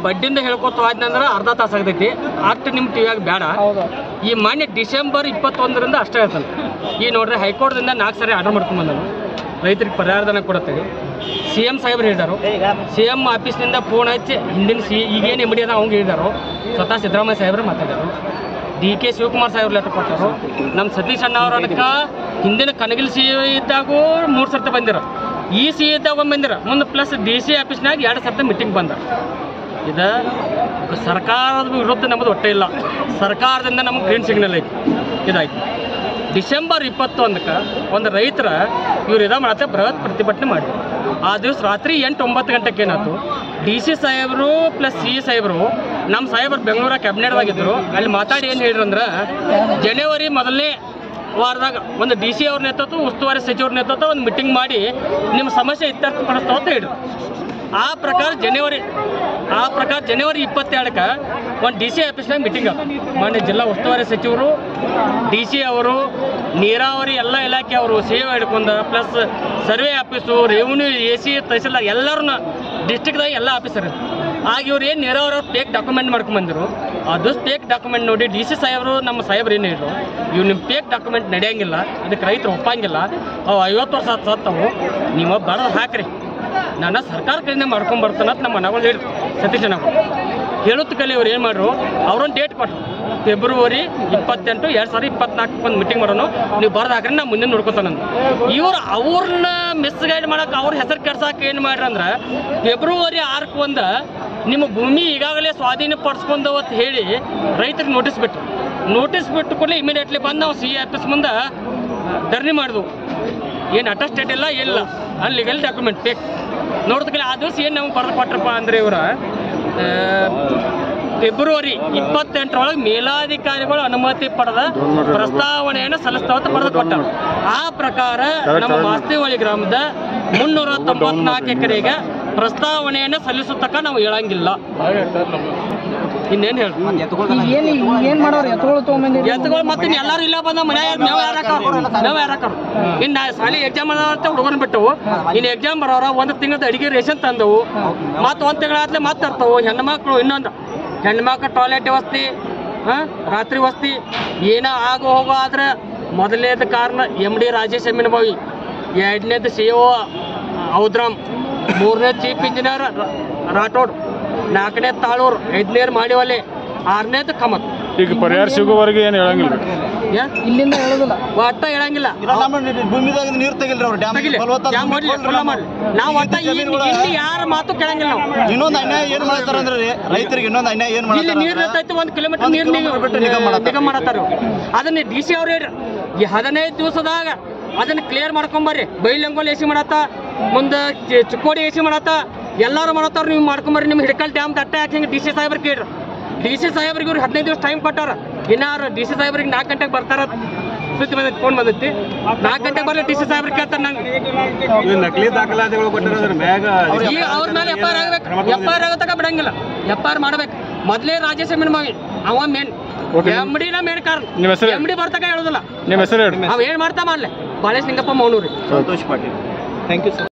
ಬಡ್ಡಿಂದ ಹೇಳ್ಕೊತ ಹೋದ್ನಂದ್ರೆ ಅರ್ಧ ತಾಸು ಆಗ್ತೈತಿ ಅಷ್ಟು ನಿಮ್ಮ ಟಿವಿಯಾಗ ಬೇಡ ಹೌದು ಈ ಮಾನ್ಯ ಡಿಸೆಂಬರ್ ಇಪ್ಪತ್ತೊಂದರಿಂದ ಅಷ್ಟೇ ಹೇಳ್ತಾನೆ ಈ ನೋಡ್ರಿ ಹೈಕೋರ್ಟ್ದಿಂದ ನಾಲ್ಕು ಸರಿ ಆರ್ಡರ್ ಮಾಡ್ಕೊಂಡು ಬಂದನು ರೈತರಿಗೆ ಪರಿಹಾರಧನ ಕೊಡುತ್ತೇವೆ ಸಿ ಎಮ್ ಸಾಹೇಬ್ರು ಹೇಳಿದಾರು ಸಿ ಎಮ್ ಆಫೀಸ್ನಿಂದ ಫೋನ್ ಹಚ್ಚಿ ಹಿಂದಿನ ಸಿ ಈಗೇನು ಎಮ್ ಡಿ ಅದ ಅವ್ಗೆ ಹೇಳಿದಾರು ಸ್ವತಃ ಸಿದ್ದರಾಮಯ್ಯ ಸಾಹೇಬ್ರು ಮಾತಾಡಿದರು ಡಿ ಕೆ ಶಿವಕುಮಾರ್ ಸಾಹೇಬ್ರು ಲೆಟರ್ ಕೊಟ್ಟರು ನಮ್ಮ ಸತೀಶ್ ಅಣ್ಣ ಅವ್ರ ಅದಕ್ಕೆ ಹಿಂದಿನ ಕನಗಿಲ್ ಸಿ ಇದ್ದಾಗೂ ಮೂರು ಸರ್ತಿ ಬಂದಿರ ಈ ಸಿ ಇದ್ದಾಗ ಒಮ್ಮೆ ಬಂದಿರ ಮುಂದೆ ಪ್ಲಸ್ ಡಿ ಸಿ ಆಫೀಸ್ನಾಗ ಎರಡು ಸರ್ತಿ ಮೀಟಿಂಗ್ ಬಂದ ಇದು ಸರ್ಕಾರದ ವಿರುದ್ಧ ನಮ್ಮದು ಹೊಟ್ಟೆ ಇಲ್ಲ ಸರ್ಕಾರದಿಂದ ನಮಗೆ ಗ್ರೀನ್ ಸಿಗ್ನಲ್ ಐತಿ ಇದಾಯ್ತು ಡಿಸೆಂಬರ್ ಇಪ್ಪತ್ತೊಂದಕ್ಕೆ ಒಂದು ರೈತರ ಇವ್ರು ಇದ ಮಾಡತ್ತೆ ಬೃಹತ್ ಪ್ರತಿಭಟನೆ ಮಾಡಿ ಆ ದಿವಸ ರಾತ್ರಿ ಎಂಟು ಒಂಬತ್ತು ಗಂಟೆಗೆ ಏನಾಯ್ತು ಡಿ ಸಿ ಸಾಹೇಬರು ಪ್ಲಸ್ ಸಿ ಸಾಹೇಬರು ನಮ್ಮ ಸಾಹೇಬರು ಬೆಂಗಳೂರ ಕ್ಯಾಬಿನೆಟ್ದಾಗಿದ್ದರು ಅಲ್ಲಿ ಮಾತಾಡಿ ಏನು ಹೇಳಿದ್ರು ಅಂದ್ರೆ ಜನವರಿ ಮೊದಲನೇ ವಾರದಾಗ ಒಂದು ಡಿ ಸಿ ಅವ್ರ ನೇತೃತ್ವ ಉಸ್ತುವಾರಿ ಸಚಿವರ ನೇತೃತ್ವ ಒಂದು ಮೀಟಿಂಗ್ ಮಾಡಿ ನಿಮ್ಮ ಸಮಸ್ಯೆ ಇತ್ಯರ್ಥಪಡಿಸ್ತಾವ ಅಂತ ಹೇಳಿದ್ರು ಆ ಪ್ರಕಾರ ಜನವರಿ ಆ ಪ್ರಕಾರ ಜನವರಿ ಇಪ್ಪತ್ತೆರಡಕ್ಕೆ ಒಂದು ಡಿ ಸಿ ಆಫೀಸ್ನಾಗ ಮೀಟಿಂಗ್ ಮಾನ್ಯ ಜಿಲ್ಲಾ ಉಸ್ತುವಾರಿ ಸಚಿವರು ಡಿ ಸಿ ಅವರು ನೀರಾವರಿ ಎಲ್ಲ ಇಲಾಖೆ ಅವರು ಸೇವೆ ಹಿಡ್ಕೊಂಡು plus survey office revenue A C ತಹಸೀಲ್ದಾರ್ ಎಲ್ಲರನ್ನ ಡಿಸ್ಟಿಕ್ದಾಗ ಎಲ್ಲ ಆಫೀಸರ್ ಆಗ ಇವ್ರು ಏನು ನೀರಾವರಿ ಫೇಕ್ ಡಾಕ್ಯುಮೆಂಟ್ ಮಾಡ್ಕೊಂಬಂದಿರು ಅದು ಫೇಕ್ ಡಾಕ್ಯುಮೆಂಟ್ ನೋಡಿ ಡಿ ಸಿ ಸಾಹೇಬರು ನಮ್ಮ ಸಾಹೇಬ್ರು ಏನು ಹೇಳಿದ್ರು ಇವು ನಿಮ್ಮ ಫೇಕ್ ಡಾಕ್ಯುಮೆಂಟ್ ನಡೆಯಂಗಿಲ್ಲ ಅದಕ್ಕೆ ರೈತರು ಒಪ್ಪಂಗಿಲ್ಲ ಅವು ಐವತ್ತು ವರ್ಷ ಆತ್ ಸತ್ತವು ನೀವು ಬರೋದು ಹಾಕ್ರಿ ನಾನು ಸರ್ಕಾರ ಕಡೆಯಿಂದ ಮಾಡ್ಕೊಂಡು ಬರ್ತಾನೆ ಅಂತ ನಮ್ಮ ಮನಗಳು ಹೇಳಿದ್ರು ಸತೀಶ್ ಅಣ್ಣಗಳು ಹೇಳುತ್ತ ಕಲಿ ಇವ್ರು ಏನು ಮಾಡ್ರು ಅವ್ರೊಂದು ಡೇಟ್ ಕೊಟ್ಟರು ಫೆಬ್ರವರಿ ಇಪ್ಪತ್ತೆಂಟು ಎರಡು ಸಾವಿರದ ಇಪ್ಪತ್ನಾಲ್ಕು ಒಂದು ಮೀಟಿಂಗ್ ಮಾಡೋನು ನೀವು ಬರ್ದು ಹಾಕ್ರಿ ನಾ ಮುಂದೆ ನೋಡ್ಕೊತಾನಂದು ಇವ್ರು ಅವ್ರನ್ನ ಮಿಸ್ಗೈಡ್ ಮಾಡಕ್ಕೆ ಅವ್ರ ಹೆಸರು ಕೆಡ್ಸಕ್ಕೆ ಏನು ಮಾಡ್ರಿ ಅಂದ್ರೆ ಫೆಬ್ರವರಿ ಆರಕ್ಕೆ ಒಂದು ನಿಮ್ಮ ಭೂಮಿ ಈಗಾಗಲೇ ಸ್ವಾಧೀನ ಪಡಿಸ್ಕೊಂಡು ಅಂತ ಹೇಳಿ ರೈತರಿಗೆ ನೋಟಿಸ್ ಬಿಟ್ಟರು ನೋಟಿಸ್ ಬಿಟ್ಟು ಕೂಡಲೇ ಇಮಿಡಿಯೇಟ್ಲಿ ಬಂದು ನಾವು ಸಿ ಆಫೀಸ್ ಮುಂದೆ ಧರಣಿ ಮಾಡಿದ್ವು ಏನು ಅಟೆಸ್ಟೇಟ್ ಇಲ್ಲ ಏನಿಲ್ಲ ಅನ್ಲೀಗಲ್ ಡಾಕ್ಯುಮೆಂಟ್ ಫೇಕ್ ನೋಡಿದ್ಕಲೆ ಆ ದಿವಸ ಏನು ನಮ್ಗೆ ಬರೆದು ಕೊಟ್ರಪ್ಪ ಅಂದರೆ ಇವರ ಫೆಬ್ರವರಿ ಇಪ್ಪತ್ತೆಂಟರೊಳಗೆ ಮೇಲಾಧಿಕಾರಿಗಳು ಅನುಮತಿ ಪಡೆದ ಪ್ರಸ್ತಾವನೆಯನ್ನು ಸಲ್ಲಿಸ್ತಾವಂತ ಬರೆದು ಕೊಟ್ಟರು ಆ ಪ್ರಕಾರ ನಮ್ಮ ಮಾಸ್ತಿವಳಿ ಗ್ರಾಮದ ಮುನ್ನೂರ ತೊಂಬತ್ನಾಲ್ಕು ಎಕರೆಗೆ ಪ್ರಸ್ತಾವನೆಯನ್ನು ಸಲ್ಲಿಸುತ್ತಕ್ಕ ನಾವು ಹೇಳಂಗಿಲ್ಲ ಇನ್ನೇನು ಹೇಳಿ ಈಗ ಏನು ಏನು ಮಾಡೋರು ಎತ್ತುಗಳು ತೊಗೊಂಬಂದಿರಿ ಎತ್ತುಗಳು ಮತ್ತೆ ಇನ್ನು ಎಲ್ಲರೂ ಇಲ್ಲ ಬಂದ ಮನ್ಯಾಗ ನಾವು ಯಾರಕ್ಕಾರು ನಾವು ಯಾರಕ್ಕಾರು ಇನ್ನು ನಾ ಶಾಲೆ ಎಕ್ಸಾಮ್ ಅದಾವಂತ ಹುಡುಗನ ಬಿಟ್ಟವು ಇನ್ನು ಎಕ್ಸಾಮ್ ಬರೋರ ಒಂದು ತಿಂಗಳದ ಅಡಿಗೆ ರೇಷನ್ ತಂದವು ಮತ್ತು ಒಂದು ತಿಂಗಳಾದ್ಲೆ ಮತ್ತೆ ತರ್ತವು ಹೆಣ್ಮಕ್ಳು ಇನ್ನೊಂದು ಹೆಣ್ಮಕ್ಳು ಟಾಯ್ಲೆಟ್ ವ್ಯವಸ್ಥೆ ಹಾಂ ರಾತ್ರಿ ವಸ್ತಿ ಏನೋ ಆಗೋ ಹೋಗೋ ಆದ್ರೆ ಮೊದಲನೇದು ಕಾರಣ ಎಮ್ ಡಿ ರಾಜೇಶ್ ಎಮ್ಮಿನಬಾವಿ ಎರಡನೇದು ಸಿ ಒ ಔದ್ರಾಮ್ ಮೂರನೇ ಚೀಫ್ ಇಂಜಿನಿಯರ್ ರಾಠೋಡ್ ನಾಲ್ಕನೇ ತಾಳೂರು ಐದನೇದು ಮಾಡಿವಲ್ಲಿ ಆರನೇದು ಕಮತ್ ಈಗ ಪರಿಹಾರ ಸಿಗೋವರೆಗೆ ಏನು ಹೇಳಂಗಿಲ್ಲ ಯಾ ಇಲ್ಲಿಂದ ಹೇಳೋದಿಲ್ಲ ಒಟ್ಟ ಹೇಳಂಗಿಲ್ಲ ಭೂಮಿದಾಗ ನೀರು ತೆಗಿಲ್ರಿ ಅವ್ರು ಡ್ಯಾಮ್ ತಗಿಲಿ ಡ್ಯಾಮ್ ಮಾಡ್ಲಿ ಫುಲ್ಲ ಮಾಡ್ಲಿ ನಾವು ಒಟ್ಟ ಇಲ್ಲಿ ಇಲ್ಲಿ ಯಾರ ಮಾತು ಕೇಳಂಗಿಲ್ಲ ನಾವು ಇನ್ನೊಂದು ಅನ್ಯಾಯ ಏನ್ ಮಾಡ್ತಾರ ಅಂದ್ರೆ ರೈತರಿಗೆ ಇನ್ನೊಂದು ಅನ್ಯಾಯ ಏನ್ ಇಲ್ಲಿ ನೀರು ನಿರ್ತೈತಿ ಒಂದು ಕಿಲೋಮೀಟರ್ ನೀರು kilometer ಬಿಟ್ಟು ನಿಗಮ ಮಾಡತ್ತಾರ. ನಿಗಮ ಮಾಡತ್ತಾರ ಅದನ್ನ ಡಿ ಸಿ ಅವ್ರು ಹೇಳ್ರಿ ಈ ಹದಿನೈದು ದಿವಸದಾಗ ಅದನ್ನ ಕ್ಲಿಯರ್ ಮಾಡ್ಕೊಂಬರ್ರಿ ಬೈಲಂಗೋಲ್ ಎಸಿ ಮಾಡತ್ತ ಮುಂದೆ ಚಿ- ಚಿಕ್ಕೋಡಿ ಎಸಿ ಮಾಡತ್ತ ಎಲ್ಲರೂ ಮಾಡತ್ತಾರ ನೀವು ಮಾಡ್ಕೊಂಬರ್ರಿ ನಿಮ್ಮ ಹಿಡಕಲ್ ಡ್ಯಾಮ್ ತಟ್ಟೆ ಹಾಕಿ ಹಿಂಗೆ ಡಿ ಸಿ ಸಾಹೇಬ್ರು ಕೇಳ್ರಿ ಡಿ ಸಿ ಸಾಹೇಬ್ರಿಗೆ ಇವ್ರು ಹದಿನೈದು ದಿವಸ ಟೈಮ್ ಕೊಟ್ಟಾರ ಇನ್ನಾರು ಡಿ ಸಿ ಸಾಹೇಬ್ರಿಗೆ ನಾಲ್ಕು ಗಂಟೆಗೆ ಬರ್ತಾರ ಸುದ್ದಿ ಬಂದೈತಿ ಫೋನ್ ಬಂದೈತಿ ನಾಲ್ಕು ಗಂಟೆಗೆ ಬರ್ಲಿ ಡಿ ಸಿ ಸಾಹೇಬ್ರಿಗೆ ಕೇಳ್ತಾರೆ ನಂಗೆ ನಕಲಿ ದಾಖಲಾತಿಗಳು ಕೊಟ್ಟಿರೋದ್ರ ಮ್ಯಾಗ ಈಗ ಅವ್ರ ಮೇಲೆ ಎಫ್ ಐ ಆರ್ ಆಗ್ಬೇಕು ಎಫ್ ಐ ಆರ್ ಆಗತಕ್ಕ ಬಿಡಂಗಿಲ್ಲ ಎಫ್ ಐ ಆರ್ ಮಾಡ್ಬೇಕು ಮೊದಲೇ ರಾಜೇಶ್ ಎಮ್ಮಿನ ಮಾವಿ ಅವ ಮೇನ್ Okay. ಎಮ್ ಡಿನ ಮೇನ್ ಕಾರಣ ನಿಮ್ಮ ಹೆಸರು ಎಮ್ ಡಿ ಬರ್ತಕ ಹೇಳೋದಿಲ್ಲ ನಿಮ್ಮ ಹೆಸರು ಹೇಳಿ ಅವ ಏನ್ ಮಾಡ್ತಾ ಮಾಡ್ಲೆ Balesh Ningappa Mounuri Santosh Patil thank you sir